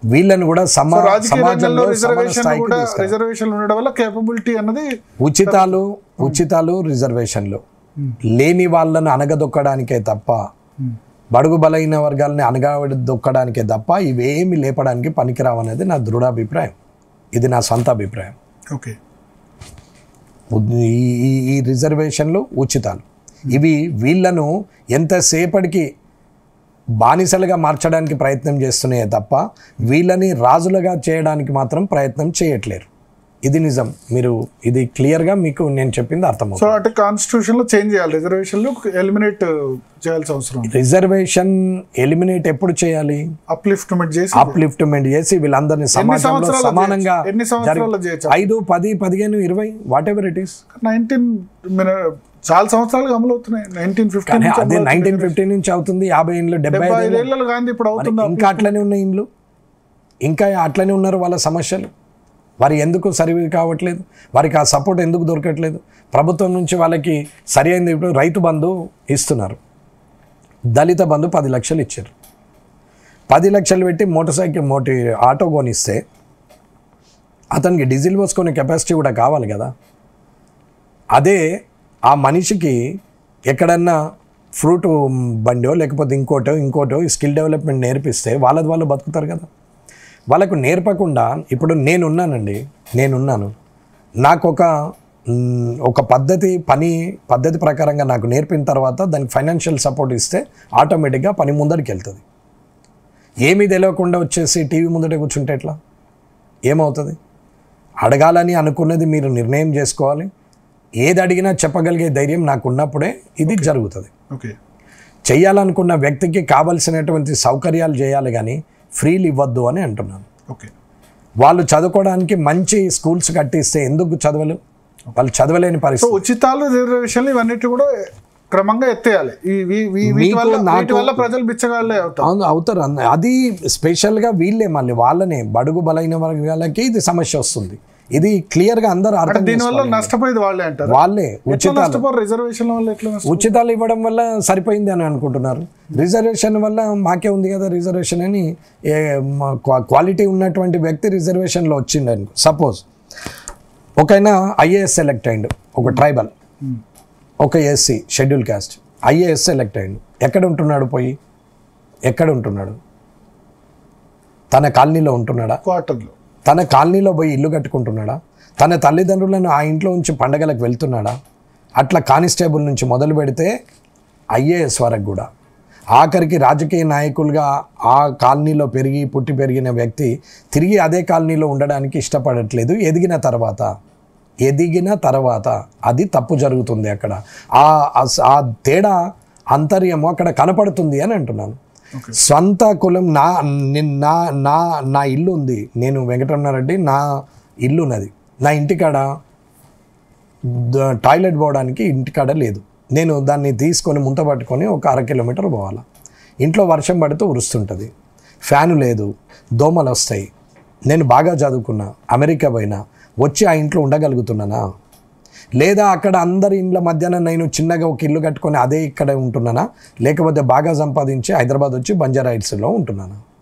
వీళ్ళని కూడా సమా రాజకీయ రంగంలో సమాజంలో సమాన రిజర్వేషన్ స్థాయికి కూడా తీసుకురా- రిజర్వేషన్ ఉండడం వల్ల కేపబిలిటీ అన్నది ఉచితాలు ఉచితాలు రిజర్వేషన్లు లేని వాళ్ళను అనగదొక్కడానికే తప్ప బడుగు బలైన వర్గాలని అనగదొక్కడానికే తప్ప ఇవేమి లేపడానికి పనికిరావనేది నా దృఢాభిప్రాయం ఇది నా సొంత అభిప్రాయం ఓకే ఈ ఈ- ఈ రిజర్వేషన్లు ఉచితాలు ఇవి వీళ్ళను ఎంతసేపటికి బానిసలుగా మార్చడానికి ప్రయత్నం చేస్తున్నాయే తప్ప వీళ్ళని రాజులుగా చేయడానికి మాత్రం ప్రయత్నం చేయట్లేరు ఇది నిజం మీరు ఇది క్లియర్గా మీకు నేను చెప్పింది అర్థమవుతుంది సో అంటే కాన్స్టిట్యూషన్ లో చేంజ్ చేయాలి రిజర్వేషన్లు ఎలిమినేట్ చేయాల్సిన అవసరం ఉంది రిజర్వేషన్ ఎలిమినేట్ ఎప్పుడు చేయాలి అప్లిఫ్ట్మెంట్ చేసి అప్లిఫ్ట్మెంట్ చేసి వీళ్ళందరినీ సమాజంలో సంవత్సరాలు సమానంగా చేయొచ్చు? ఎన్ని సంవత్సరాలు జరి- చేయొచ్చు? ఐదు పది పదిహేను ఇరవై whatever it is nineteen చాలా సంవత్సరాలుగా అమలు అవుతున్నాయి నైన్టీన్ ఫిఫ్టీన్ కానీ అదే నైన్టీన్ ఫిఫ్టీ నుంచి అవుతుంది యాభై ఏళ్ళు డెబ్బై డెబ్బై ఐదు ఐదేళ్లలో గాంధీ ఇప్పుడు అవుతుంది ఇంకా అట్లనే ఉన్న ఇండ్లు ఇంకా అట్లనే ఉన్నారు వాళ్ళ సమస్యలు వారి ఎందుకు సరి కావట్లేదు వారికి ఆ సపోర్ట్ ఎందుకు దొరకట్లేదు ప్రభుత్వం నుంచి వాళ్ళకి సరి అయింది ఇప్పుడు రైతు బంధు ఇస్తున్నారు దళిత బంధు పది లక్షలు ఇచ్చారు పది లక్షలు పెట్టి మోటార్ సైకిల్ మోటి ఆటో కొనిస్తే అతనికి డీజిల్ పోసుకునే కెపాసిటీ కూడా కావాలి కదా అదే ఆ మనిషికి ఎక్కడన్నా ఫ్రూట్ బండో లేకపోతే ఇంకోటో ఇంకోటో స్కిల్ డెవలప్మెంట్ నేర్పిస్తే వాళ్ళది వాళ్ళు బతుకుతారు కదా వాళ్ళకు నేర్పకుండా ఇప్పుడు నేనున్నానండి నేనున్నాను నాకు ఒక మ్, ఒక పద్ధతి పని పద్ధతి ప్రకారంగా నాకు నేర్పిన తర్వాత దానికి ఫైనాన్షియల్ సపోర్ట్ ఇస్తే ఆటోమేటిక్గా పని ముందరికి వెళ్తుంది ఏమీ తెలియకుండా వచ్చేసి టీవీ ముందట కూర్చుంటే ఎట్లా ఏమవుతుంది అడగాలని అనుకున్నది మీరు నిర్ణయం చేసుకోవాలి ఏది అడిగినా చెప్పగలిగే ధైర్యం నాకు ఉన్నప్పుడే ఇది జరుగుతుంది ఓకే చేయాలనుకున్న వ్యక్తికి కావలసినటువంటి సౌకర్యాలు చేయాలి కానీ ఫ్రీలు ఇవ్వద్దు అని అంటున్నాను ఓకే వాళ్ళు చదువుకోవడానికి మంచి స్కూల్స్ కట్టిస్తే ఎందుకు చదవలు వాళ్ళు చదవలేని సో పరిస్థితి ఉచితాలు రిజర్వేషన్లు ఇవన్నిటి కూడా క్రమంగా ఎత్తేయాలి ఈ వీ- వీ- వీటి మీకు, వల్ల నాకు- వీటి వల్ల ప్రజలు బిచ్చగాళ్ళే అవుతారు అవును అవుతారు అన్న- అది స్పెషల్గా వీళ్ళే మళ్ళీ వాళ్ళనే బడుగు బలైన వర్గాలకి ఇది సమస్య వస్తుంది ఇది క్లియర్గా అందరూ అర్థం దీనివల్ల చేసుకోవాలి. నష్టపోయేది వాళ్ళే అంటారు వాళ్ళే ఎట్లా ఉచితాలు నష్టపోరు రిజర్వేషన్ల వల్ల ఎట్లా నష్టపోరు? ఉచితాలు ఇవ్వడం వల్ల సరిపోయింది అని అనుకుంటున్నారు రిజర్వేషన్ వల్ల మాకే ఉంది కదా రిజర్వేషన్ అని ఏ మా క్వా- క్వాలిటీ ఉన్నటువంటి వ్యక్తి రిజర్వేషన్లో వచ్చిండని సపోజ్ ఒకైనా ఐఏఎస్ సెలెక్ట్ అయ్యిండు ఒక ట్రైబల్ ఒక SC schedule caste IAS select అయ్యిండు ఎక్కడ ఉంటున్నాడు పోయి ఎక్కడ ఉంటున్నాడు తన కాలనీలో ఉంటున్నాడా క్వార్టర్లో తన కాలనీలో పోయి ఇల్లు కట్టుకుంటున్నాడా తన తల్లిదండ్రులను ఆ ఇంట్లో ఉంచి పండగలకు వెళ్తున్నాడా అట్లా కానిస్టేబుల్ నుంచి మొదలు పెడితే ఐఏఎస్ వరకు కూడా ఆఖరికి రాజకీయ నాయకులుగా ఆ కాలనీలో పెరిగి పుట్టి పెరిగిన వ్యక్తి తిరిగి అదే కాలనీలో ఉండడానికి ఇష్టపడట్లేదు ఎదిగిన తర్వాత ఎదిగిన తర్వాత అది తప్పు జరుగుతుంది అక్కడ ఆ ఆ- ఆ తేడా అంతర్యము అక్కడ కనపడుతుంది అని అంటున్నాను స్వంత కులం నా నిన్- నా నా నా ఇల్లు ఉంది నేను వెంకటరమణారెడ్డి నా ఇల్లు ఉన్నది నా ఇంటికాడ ద- టాయిలెట్ పోవడానికి ఇంటికాడ లేదు నేను దాన్ని తీసుకొని ముంత పట్టుకొని ఒక అర కిలోమీటర్ పోవాలి ఇంట్లో వర్షం పడితే ఉరుస్తుంటుంది ఫ్యాను లేదు దోమలు వస్తాయి నేను బాగా చదువుకున్నా అమెరికా పోయినా వచ్చి ఆ ఇంట్లో ఉండగలుగుతున్నానా లేదా అక్కడ అందరి ఇండ్ల మధ్యాహ్నం నేను చిన్నగా ఒక ఇల్లు కట్టుకొని అదే ఇక్కడ ఉంటున్నానా లేకపోతే బాగా సంపాదించి హైదరాబాద్ వచ్చి బంజారా హిల్స్లో ఉంటున్నానా